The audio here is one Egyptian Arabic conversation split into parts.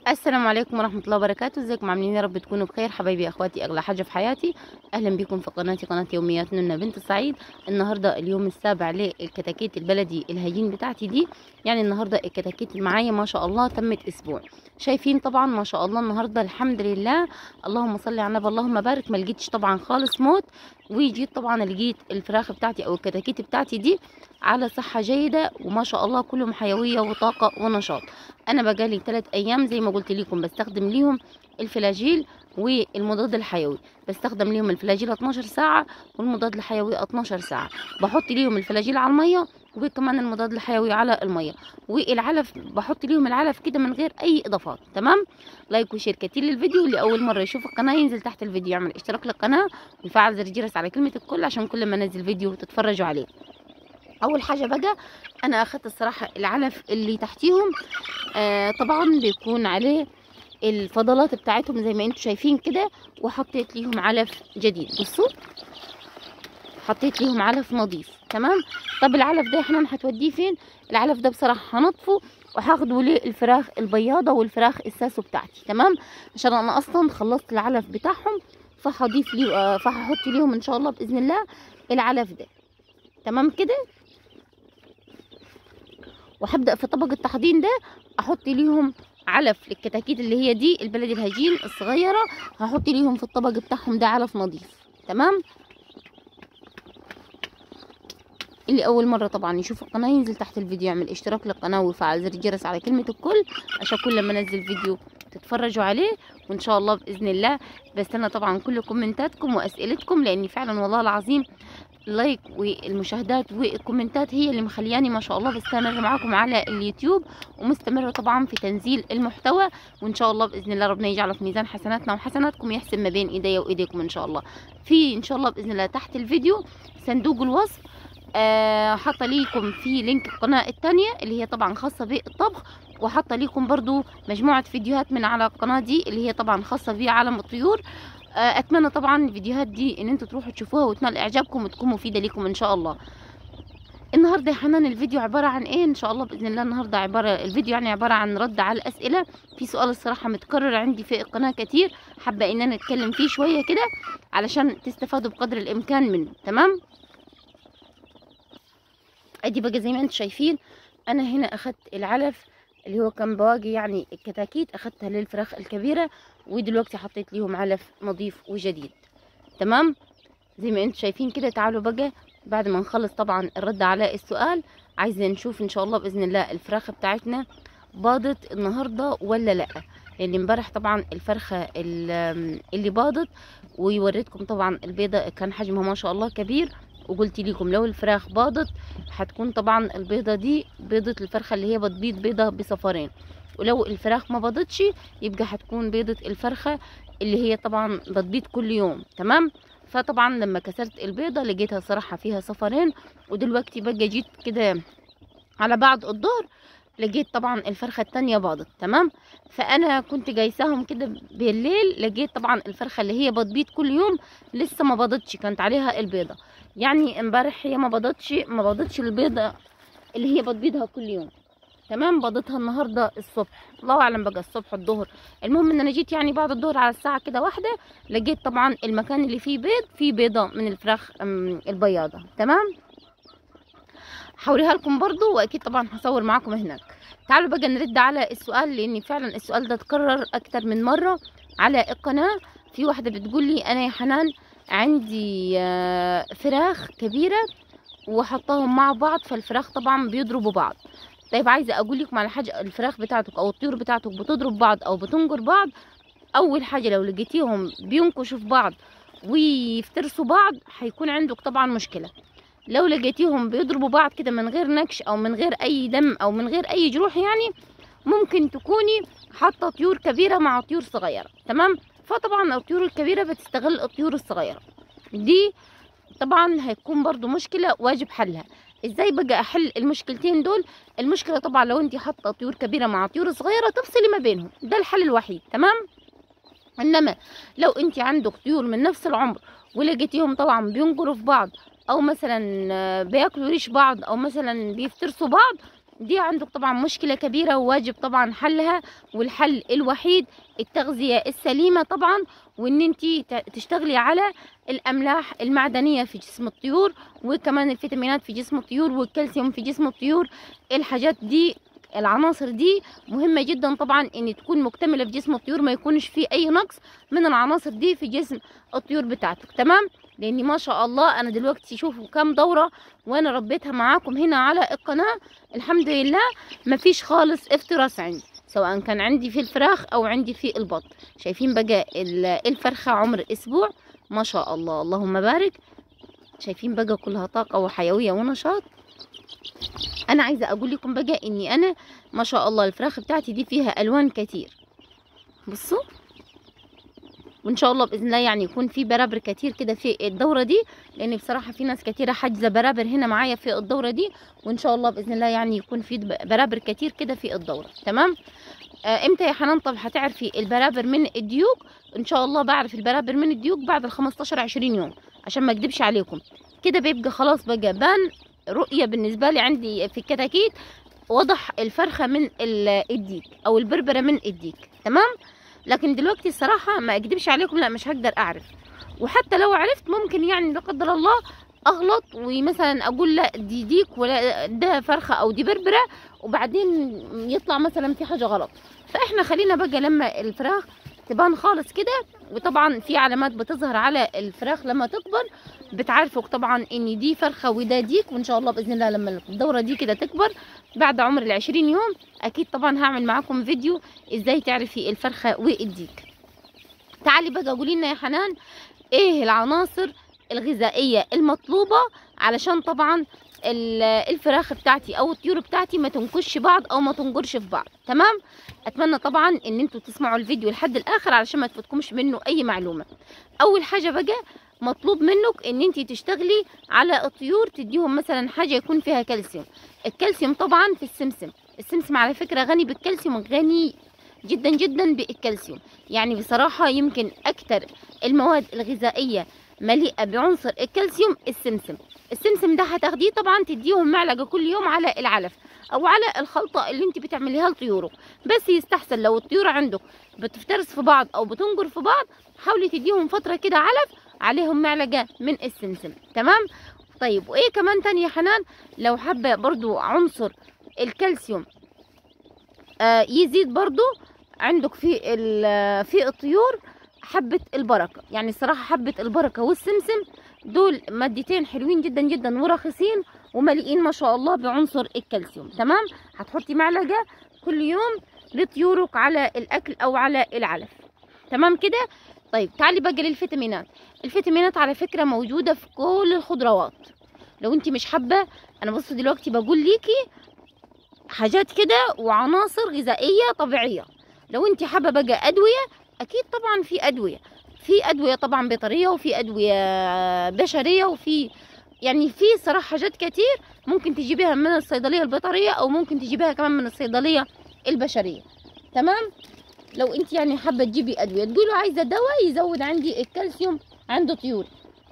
السلام عليكم ورحمة الله وبركاته ازيكم عاملين يا رب تكونوا بخير حبايبي اخواتي اغلى حاجة في حياتي اهلا بكم في قناتي قناة يوميات نونا بنت الصعيد النهاردة اليوم السابع للكتاكيت البلدي الهجين بتاعتي دي يعني النهاردة الكتاكيت اللي معايا ما شاء الله تمت اسبوع شايفين طبعا ما شاء الله النهاردة الحمد لله اللهم صل على النبي اللهم بارك ما لقيتش طبعا خالص موت وجيت طبعا لقيت الفراخ بتاعتي او الكتاكيت بتاعتي دي على صحة جيدة وما شاء الله كلهم حيوية وطاقة ونشاط انا بقالي 3 ايام زي ما قلت لكم بستخدم ليهم الفلاجيل والمضاد الحيوي بستخدم ليهم الفلاجيل 12 ساعة والمضاد الحيوي 12 ساعة بحط ليهم الفلاجيل على المية وكمان المضاد الحيوي على المية والعلف بحط ليهم العلف كده من غير اي اضافات تمام لايك وشير كتير للفيديو اللي اول مرة يشوف القناة ينزل تحت الفيديو يعمل اشتراك للقناة ويفعل زر الجرس على كلمة الكل عشان كل ما انزل فيديو تتفرجوا عليه اول حاجه بقى انا اخدت الصراحه العلف اللي تحتيهم آه طبعا بيكون عليه الفضلات بتاعتهم زي ما انتم شايفين كده وحطيت ليهم علف جديد بصوا حطيت ليهم علف نظيف تمام طب العلف ده يا حنان هتوديه فين العلف ده بصراحه هنطفه وهاخده للفراخ البياضه والفراخ الساسو بتاعتي تمام عشان انا اصلا خلصت العلف بتاعهم فهضيف لي آه فهحط ليهم ان شاء الله باذن الله العلف ده تمام كده وهبدا في طبق التحضير ده احط ليهم علف للكتاكيت اللي هي دي البلدي الهجين الصغيره هحط ليهم في الطبق بتاعهم ده علف نظيف تمام اللي اول مره طبعا يشوف القناه ينزل تحت الفيديو يعمل اشتراك للقناه ويفعل زر الجرس على كلمه الكل عشان كل ما انزل فيديو تتفرجوا عليه وان شاء الله باذن الله بستنى طبعا كل كومنتاتكم واسئلتكم لاني فعلا والله العظيم اللايك والمشاهدات والكومنتات هي اللي مخلياني ما شاء الله بستمر معاكم على اليوتيوب ومستمرة طبعا في تنزيل المحتوى وان شاء الله باذن الله ربنا يجعله في ميزان حسناتنا وحسناتكم يحسن ما بين ايديا وايديكم ان شاء الله في ان شاء الله باذن الله تحت الفيديو صندوق الوصف آه حاطه ليكم في لينك القناه الثانيه اللي هي طبعا خاصه بالطبخ وحاطه ليكم برضو مجموعه فيديوهات من على القناه دي اللي هي طبعا خاصه بعالم الطيور اتمنى طبعا الفيديوهات دي ان انتوا تروحوا تشوفوها وتنال اعجابكم وتكون مفيده ليكم ان شاء الله النهارده يا حنان الفيديو عباره عن ايه ان شاء الله باذن الله النهارده عباره الفيديو يعني عباره عن رد على الاسئله في سؤال الصراحه متكرر عندي في القناه كتير حابه ان انا اتكلم فيه شويه كده علشان تستفادوا بقدر الامكان منه تمام ادي بقى زي ما انتم شايفين انا هنا اخدت العلف اللي هو كان بواقي يعني الكتاكيت اخدتها للفراخ الكبيره ودلوقتي حطيت ليهم علف نظيف وجديد تمام زي ما انتم شايفين كده تعالوا بقى بعد ما نخلص طبعا الرد على السؤال عايزه نشوف ان شاء الله باذن الله الفراخ بتاعتنا باضت النهارده ولا لا لان امبارح طبعا الفرخه اللي باضت ووريتكم طبعا البيضه كان حجمها ما شاء الله كبير وقلت لكم لو الفراخ باضت هتكون طبعا البيضه دي بيضه الفرخه اللي هي بتبيض بيضه بصفرين ولو الفراخ ما بيضتش يبقى هتكون بيضه الفرخه اللي هي طبعا بتبيض كل يوم تمام فطبعا لما كسرت البيضه لقيتها صراحه فيها صفرين ودلوقتي بقى جيت كده على بعد الظهر لقيت طبعا الفرخه التانية باضت تمام فانا كنت جايساهم كده بالليل لقيت طبعا الفرخه اللي هي بتبيض كل يوم لسه ما باضتش كانت عليها البيضه يعني امبارح هي ما باضتش ما باضتش البيضه اللي هي بتبيضها كل يوم تمام باضتها النهارده الصبح الله اعلم بقى الصبح الظهر المهم ان انا جيت يعني بعد الظهر على الساعه كده واحدة لقيت طبعا المكان اللي فيه بيض فيه بيضه من الفراخ البياضه تمام هوريها لكم برضو واكيد طبعا هصور معاكم هناك تعالوا بقى نرد على السؤال لان فعلا السؤال ده اتكرر اكتر من مره على القناه في واحده بتقول لي انا يا حنان عندي فراخ كبيره وحطاهم مع بعض فالفراخ طبعا بيضربوا بعض طيب عايزه اقول لكم على حاجه الفراخ بتاعتك او الطيور بتاعتك بتضرب بعض او بتنجر بعض اول حاجه لو لقيتيهم بينكشوا في بعض ويفترسوا بعض هيكون عندك طبعا مشكله لو لقيتيهم بيضربوا بعض كده من غير نكش او من غير اي دم او من غير اي جروح يعني ممكن تكوني حاطه طيور كبيره مع طيور صغيره تمام فطبعا الطيور الكبيره بتستغل الطيور الصغيره دي طبعا هيكون برضو مشكله واجب حلها ازاي بقى احل المشكلتين دول المشكله طبعا لو انت حاطه طيور كبيره مع طيور صغيره تفصلي ما بينهم ده الحل الوحيد تمام انما لو انت عندك طيور من نفس العمر ولقيتيهم طبعا بينجروا في بعض او مثلا بياكلوا ريش بعض او مثلا بيفترسوا بعض دي عندك طبعا مشكله كبيره وواجب طبعا حلها والحل الوحيد التغذيه السليمه طبعا وان انت تشتغلي على الاملاح المعدنيه في جسم الطيور وكمان الفيتامينات في جسم الطيور والكالسيوم في جسم الطيور الحاجات دي العناصر دي مهمة جدا طبعا ان تكون مكتملة في جسم الطيور ما يكونش فيه اي نقص من العناصر دي في جسم الطيور بتاعتك تمام لاني ما شاء الله انا دلوقتي شوفوا كام دورة وانا ربيتها معاكم هنا على القناة الحمد لله مفيش خالص افتراس عندي سواء كان عندي في الفراخ او عندي في البط شايفين بقى الفرخة عمر اسبوع ما شاء الله اللهم بارك شايفين بقى كلها طاقة وحيوية ونشاط انا عايزه اقول لكم بقى اني انا ما شاء الله الفراخ بتاعتي دي فيها الوان كتير بصوا وان شاء الله باذن الله يعني يكون في برابر كتير كده في الدوره دي لان بصراحه في ناس كتيره حاجزه برابر هنا معايا في الدوره دي وان شاء الله باذن الله يعني يكون في برابر كتير كده في الدوره تمام آه امتى يا حنان طب هتعرفي البرابر من الديوك ان شاء الله بعرف البرابر من الديوك بعد ال 15 20 يوم عشان ما اكدبش عليكم كده بيبقى خلاص بقى بان رؤيه بالنسبه لي عندي في الكتاكيت وضح الفرخه من الديك او البربره من الديك تمام لكن دلوقتي الصراحه ما اكدبش عليكم لا مش هقدر اعرف وحتى لو عرفت ممكن يعني لا قدر الله اغلط ومثلا اقول لا دي ديك ولا ده فرخه او دي بربره وبعدين يطلع مثلا في حاجه غلط فاحنا خلينا بقى لما الفراخ تبان خالص كده وطبعا في علامات بتظهر على الفراخ لما تكبر بتعرفك طبعا ان دي فرخه وده ديك وان شاء الله باذن الله لما الدوره دي كده تكبر بعد عمر العشرين يوم اكيد طبعا هعمل معاكم فيديو ازاي تعرفي الفرخه والديك تعالي بقى قولي لنا يا حنان ايه العناصر الغذائيه المطلوبه علشان طبعا الفراخ بتاعتي او الطيور بتاعتي ما تنكش بعض او ما تنجرش في بعض تمام اتمنى طبعا ان انتوا تسمعوا الفيديو لحد الاخر علشان ما تفوتكمش منه اي معلومه اول حاجه بقى مطلوب منك ان انت تشتغلي على الطيور تديهم مثلا حاجه يكون فيها كالسيوم الكالسيوم طبعا في السمسم السمسم على فكره غني بالكالسيوم غني جدا جدا بالكالسيوم يعني بصراحه يمكن اكتر المواد الغذائيه مليئه بعنصر الكالسيوم السمسم السمسم ده هتاخديه طبعا تديهم معلقه كل يوم على العلف او على الخلطه اللي انت بتعمليها لطيورك بس يستحسن لو الطيور عندك بتفترس في بعض او بتنجر في بعض حاولي تديهم فتره كده علف عليهم معلقه من السمسم تمام طيب وايه كمان تاني يا حنان لو حابه برضو عنصر الكالسيوم آه يزيد برضو عندك في في الطيور حبة البركة يعني الصراحة حبة البركة والسمسم دول مادتين حلوين جدا جدا ورخيصين ومليئين ما شاء الله بعنصر الكالسيوم تمام هتحطي معلقة كل يوم لطيورك على الاكل او على العلف تمام كده طيب تعالي بقى للفيتامينات الفيتامينات على فكرة موجودة في كل الخضروات لو انت مش حابة انا بص دلوقتي بقول ليكي حاجات كده وعناصر غذائية طبيعية لو انت حابة بقى ادوية اكيد طبعا في ادوية في ادوية طبعا بيطرية وفي ادوية بشرية وفي يعني في صراحة حاجات كتير ممكن تجيبيها من الصيدلية البيطرية او ممكن تجيبيها كمان من الصيدلية البشرية تمام لو انت يعني حابة تجيبي ادوية تقولوا عايزة دواء يزود عندي الكالسيوم عند طيور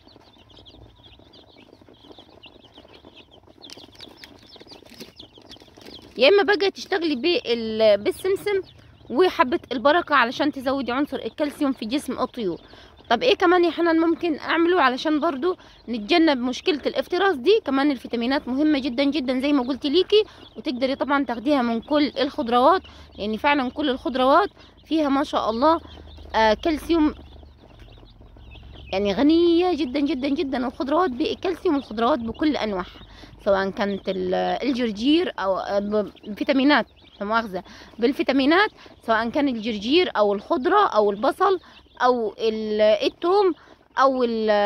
يا اما بقى تشتغلي بالسمسم وحبة البركة علشان تزودي عنصر الكالسيوم في جسم الطيور طب ايه كمان يا حنان ممكن اعمله علشان برضو نتجنب مشكلة الافتراس دي كمان الفيتامينات مهمة جدا جدا زي ما قلت ليكي وتقدري طبعا تاخديها من كل الخضروات لان يعني فعلا كل الخضروات فيها ما شاء الله آه كالسيوم يعني غنية جدا جدا جدا الخضروات بالكالسيوم الخضروات بكل انواعها سواء كانت الجرجير او فيتامينات مؤاخذة بالفيتامينات سواء كان الجرجير او الخضرة او البصل او الثوم او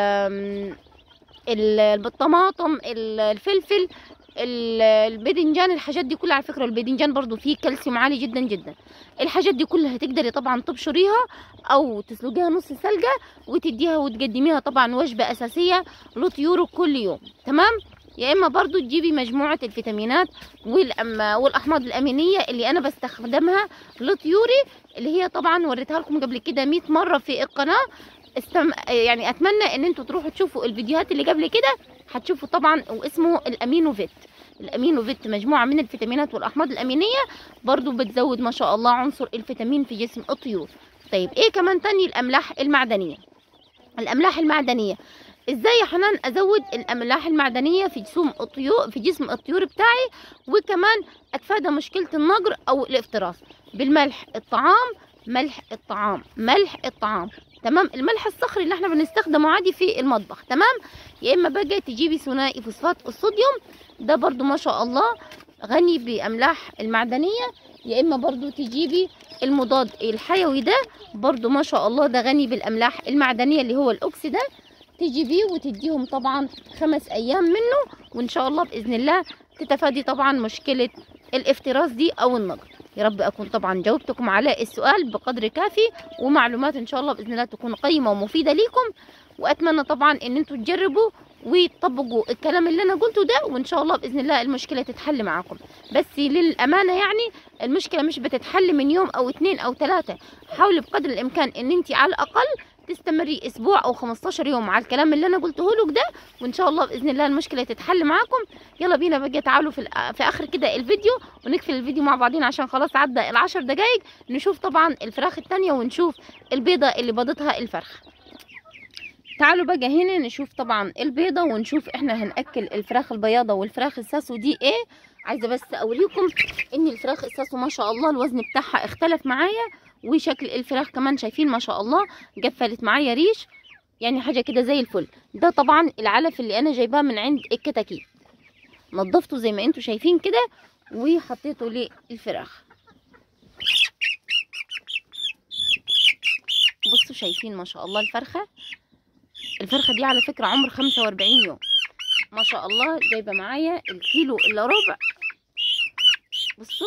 الطماطم الفلفل الباذنجان الحاجات دي كلها على فكره الباذنجان برضو فيه كالسيوم عالي جدا جدا الحاجات دي كلها تقدري طبعا تبشريها او تسلقيها نص سلقه وتديها وتقدميها طبعا وجبه اساسيه لطيورك كل يوم تمام يا اما برضو تجيبي مجموعه الفيتامينات والاحماض الامينيه اللي انا بستخدمها لطيوري اللي هي طبعا وريتها لكم قبل كده 100 مره في القناه استم... يعني اتمنى ان انتوا تروحوا تشوفوا الفيديوهات اللي قبل كده هتشوفوا طبعا واسمه الامينو فيت الامينو فيت مجموعه من الفيتامينات والاحماض الامينيه برضو بتزود ما شاء الله عنصر الفيتامين في جسم الطيور طيب ايه كمان تاني الاملاح المعدنيه الاملاح المعدنيه ازاي يا حنان ازود الاملاح المعدنيه في جسم الطيور في جسم الطيور بتاعي وكمان اتفادى مشكله النقر او الافتراس بالملح الطعام ملح الطعام ملح الطعام تمام الملح الصخري اللي احنا بنستخدمه عادي في المطبخ تمام يا اما بقى تجيبي ثنائي فوسفات الصوديوم ده برضو ما شاء الله غني باملاح المعدنيه يا اما برضو تجيبي المضاد الحيوي ده برضو ما شاء الله ده غني بالاملاح المعدنيه اللي هو الاوكسي ده تجيبيه وتديهم طبعا خمس ايام منه وان شاء الله باذن الله تتفادي طبعا مشكله الافتراس دي او النقر يا رب اكون طبعا جاوبتكم على السؤال بقدر كافي ومعلومات ان شاء الله باذن الله تكون قيمه ومفيده ليكم واتمنى طبعا ان انتم تجربوا وتطبقوا الكلام اللي انا قلته ده وان شاء الله باذن الله المشكله تتحل معاكم بس للامانه يعني المشكله مش بتتحل من يوم او اتنين او تلاته حاولي بقدر الامكان ان انت على الاقل تستمري اسبوع او 15 يوم على الكلام اللي انا قلته لك ده وان شاء الله باذن الله المشكله تتحل معاكم يلا بينا بقى تعالوا في الأ- في اخر كده الفيديو ونقفل الفيديو مع بعضين عشان خلاص عدى العشر دقايق نشوف طبعا الفراخ التانية ونشوف البيضه اللي بيضتها الفرخه تعالوا بقى هنا نشوف طبعا البيضة ونشوف احنا هنأكل الفراخ البياضة والفراخ الساسو دي ايه عايزة بس اوريكم ان الفراخ الساسو ما شاء الله الوزن بتاعها اختلف معايا وشكل الفراخ كمان شايفين ما شاء الله قفلت معايا ريش يعني حاجة كده زي الفل ده طبعا العلف اللي انا جايباه من عند الكتاكيت نضفته زي ما انتم شايفين كده وحطيته للفراخ بصوا شايفين ما شاء الله الفرخة الفرخة دي على فكرة عمر 45 يوم ما شاء الله جايبة معايا الكيلو الا ربع بصوا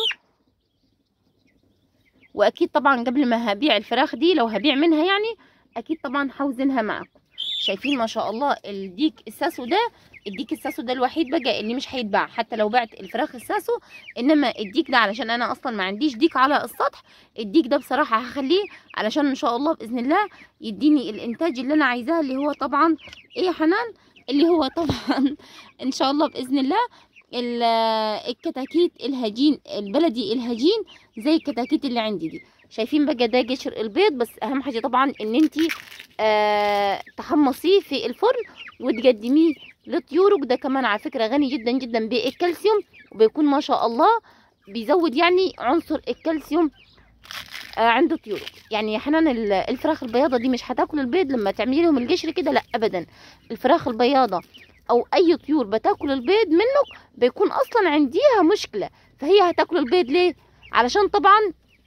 واكيد طبعا قبل ما هبيع الفراخ دي لو هبيع منها يعني اكيد طبعا حوزنها معاكم شايفين ما شاء الله الديك الساسو ده الديك الساسو ده الوحيد بقى اللي مش هيتباع حتى لو بعت الفراخ الساسو انما الديك ده علشان انا اصلا ما عنديش ديك على السطح الديك ده بصراحة هخليه علشان ان شاء الله باذن الله يديني الانتاج اللي انا عايزاه اللي هو طبعا ايه يا حنان اللي هو طبعا ان شاء الله باذن الله ال- الكتاكيت الهجين البلدي الهجين زي الكتاكيت اللي عندي دي شايفين بقى ده قشر البيض بس اهم حاجه طبعا ان انت آه تحمصيه في الفرن وتقدميه لطيورك ده كمان على فكره غني جدا جدا بالكالسيوم وبيكون ما شاء الله بيزود يعني عنصر الكالسيوم آه عند طيورك يعني يا حنان ال- الفراخ البياضه دي مش هتاكل البيض لما تعملي لهم القشر كده لا ابدا الفراخ البياضه او اي طيور بتاكل البيض منك بيكون اصلا عنديها مشكله فهي هتاكل البيض ليه علشان طبعا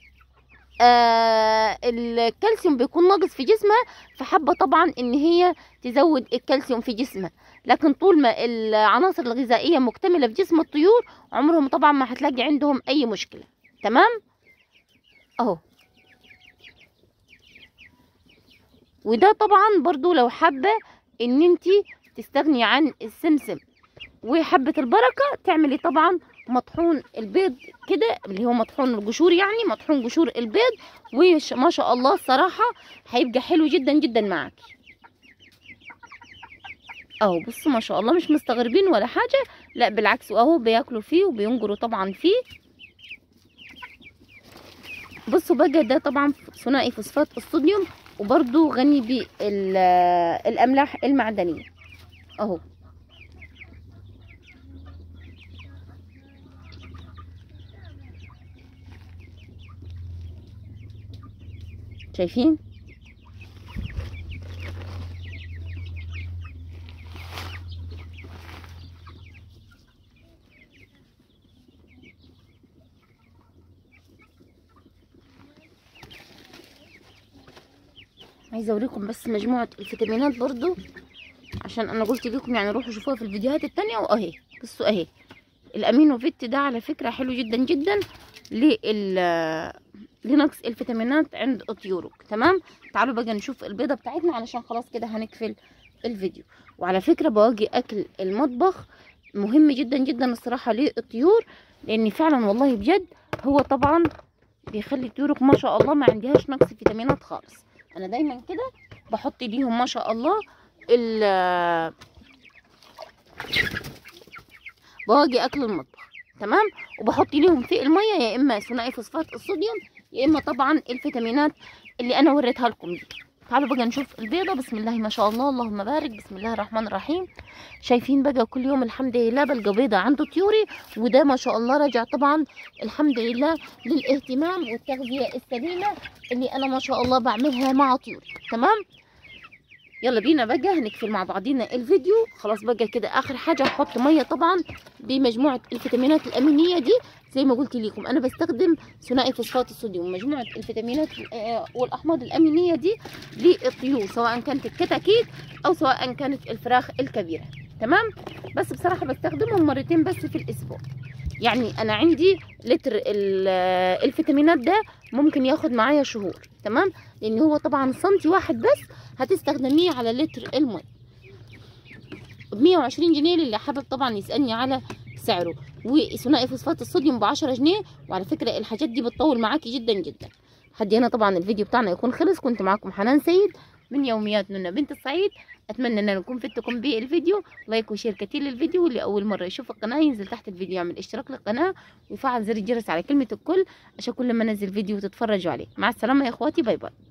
آه الكالسيوم بيكون ناقص في جسمها فحابه طبعا ان هي تزود الكالسيوم في جسمها لكن طول ما العناصر الغذائيه مكتمله في جسم الطيور عمرهم طبعا ما هتلاقي عندهم اي مشكله تمام اهو وده طبعا برضو لو حابه ان انتي تستغني عن السمسم وحبة البركة تعملي طبعا مطحون البيض كده اللي هو مطحون القشور يعني مطحون قشور البيض وما شاء الله الصراحة هيبقى حلو جدا جدا معاكي اهو بصوا ما شاء الله مش مستغربين ولا حاجة لا بالعكس اهو بياكلوا فيه وبينجروا طبعا فيه بصوا بقى ده طبعا ثنائي فوسفات الصوديوم وبرده غني بالاملاح المعدنيه اهو شايفين عايزه اوريكم بس مجموعه الفيتامينات برضو عشان انا قلت لكم يعني روحوا شوفوها في الفيديوهات التانية واهي بصوا اهي الامينو فيت ده على فكره حلو جدا جدا لل لنقص الفيتامينات عند طيورك تمام تعالوا بقى نشوف البيضه بتاعتنا علشان خلاص كده هنقفل الفيديو وعلى فكره بواجي اكل المطبخ مهم جدا جدا الصراحه للطيور لان فعلا والله بجد هو طبعا بيخلي طيورك ما شاء الله ما عندهاش نقص فيتامينات خالص انا دايما كده بحط ليهم ما شاء الله ال بواقي اكل المطبخ تمام وبحط ليهم في الميه يا اما ثنائي فوسفات الصوديوم يا اما طبعا الفيتامينات اللي انا وريتها لكم دي تعالوا بقى نشوف البيضة بسم الله ما شاء الله اللهم بارك بسم الله الرحمن الرحيم شايفين بقى كل يوم الحمد لله بلقى بيضة عنده طيوري وده ما شاء الله رجع طبعا الحمد لله للاهتمام والتغذية السليمة اللي انا ما شاء الله بعملها مع طيوري تمام يلا بينا بقى هنقفل مع بعضينا الفيديو خلاص بقى كده اخر حاجه هحط ميه طبعا بمجموعه الفيتامينات الامينيه دي زي ما قلت لكم انا بستخدم ثنائي فوسفات الصوديوم مجموعه الفيتامينات آه، والاحماض الامينيه دي للطيور سواء كانت الكتاكيت او سواء كانت الفراخ الكبيره تمام بس بصراحه بستخدمهم مرتين بس في الاسبوع يعني انا عندي لتر ال- آه، الفيتامينات ده ممكن ياخد معايا شهور تمام لان هو طبعا سنتي واحد بس هتستخدميه على لتر المي ب 120 جنيه للي حابب طبعا يسالني على سعره وثنائي فوسفات الصوديوم ب 10 جنيه وعلى فكره الحاجات دي بتطول معاكي جدا جدا لحد هنا طبعا الفيديو بتاعنا يكون خلص كنت معاكم حنان سيد من يوميات نونا بنت الصعيد اتمنى ان انا اكون فدتكم بالفيديو لايك وشير كتير للفيديو واللي اول مره يشوف القناه ينزل تحت الفيديو يعمل اشتراك للقناه ويفعل زر الجرس على كلمه الكل عشان كل ما انزل فيديو تتفرجوا عليه مع السلامه يا اخواتي باي باي